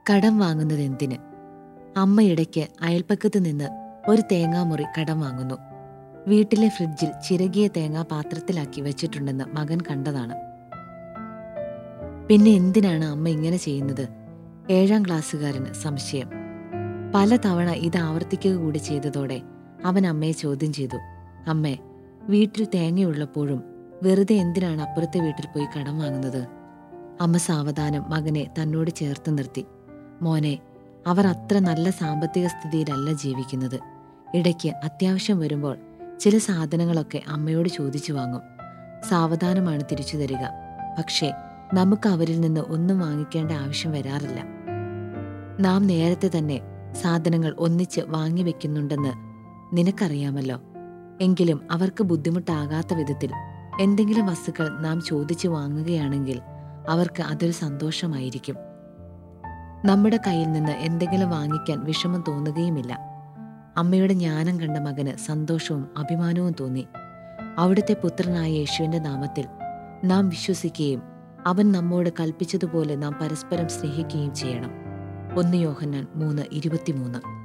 കടം വാങ്ങുന്നത് എന്തിന് അമ്മ ഇടയ്ക്ക് അയൽപ്പക്കത്ത് നിന്ന് ഒരു തേങ്ങാമുറി കടം വാങ്ങുന്നു വീട്ടിലെ ഫ്രിഡ്ജിൽ ചിരകിയ തേങ്ങ പാത്രത്തിലാക്കി വെച്ചിട്ടുണ്ടെന്ന് മകൻ കണ്ടതാണ് പിന്നെ എന്തിനാണ് അമ്മ ഇങ്ങനെ ചെയ്യുന്നത് ഏഴാം ക്ലാസ്സുകാരന് സംശയം പലതവണ ഇത് ആവർത്തിക്കുക കൂടി ചെയ്തതോടെ അവൻ അമ്മയെ ചോദ്യം ചെയ്തു അമ്മേ വീട്ടിൽ തേങ്ങയുള്ളപ്പോഴും വെറുതെ എന്തിനാണ് അപ്പുറത്തെ വീട്ടിൽ പോയി കടം വാങ്ങുന്നത് അമ്മ സാവധാനം മകനെ തന്നോട് ചേർത്ത് നിർത്തി മോനെ അവർ അത്ര നല്ല സാമ്പത്തിക സ്ഥിതിയിലല്ല ജീവിക്കുന്നത് ഇടയ്ക്ക് അത്യാവശ്യം വരുമ്പോൾ ചില സാധനങ്ങളൊക്കെ അമ്മയോട് ചോദിച്ചു വാങ്ങും സാവധാനമാണ് തിരിച്ചു തരിക പക്ഷേ നമുക്ക് അവരിൽ നിന്ന് ഒന്നും വാങ്ങിക്കേണ്ട ആവശ്യം വരാറില്ല നാം നേരത്തെ തന്നെ സാധനങ്ങൾ ഒന്നിച്ച് വാങ്ങിവെക്കുന്നുണ്ടെന്ന് നിനക്കറിയാമല്ലോ എങ്കിലും അവർക്ക് ബുദ്ധിമുട്ടാകാത്ത വിധത്തിൽ എന്തെങ്കിലും വസ്തുക്കൾ നാം ചോദിച്ചു വാങ്ങുകയാണെങ്കിൽ അവർക്ക് അതൊരു സന്തോഷമായിരിക്കും നമ്മുടെ കയ്യിൽ നിന്ന് എന്തെങ്കിലും വാങ്ങിക്കാൻ വിഷമം തോന്നുകയുമില്ല അമ്മയുടെ ജ്ഞാനം കണ്ട മകന് സന്തോഷവും അഭിമാനവും തോന്നി അവിടുത്തെ പുത്രനായ യേശുവിന്റെ നാമത്തിൽ നാം വിശ്വസിക്കുകയും അവൻ നമ്മോട് കൽപ്പിച്ചതുപോലെ നാം പരസ്പരം സ്നേഹിക്കുകയും ചെയ്യണം ഒന്ന് യോഹന്നാൻ മൂന്ന് ഇരുപത്തിമൂന്ന്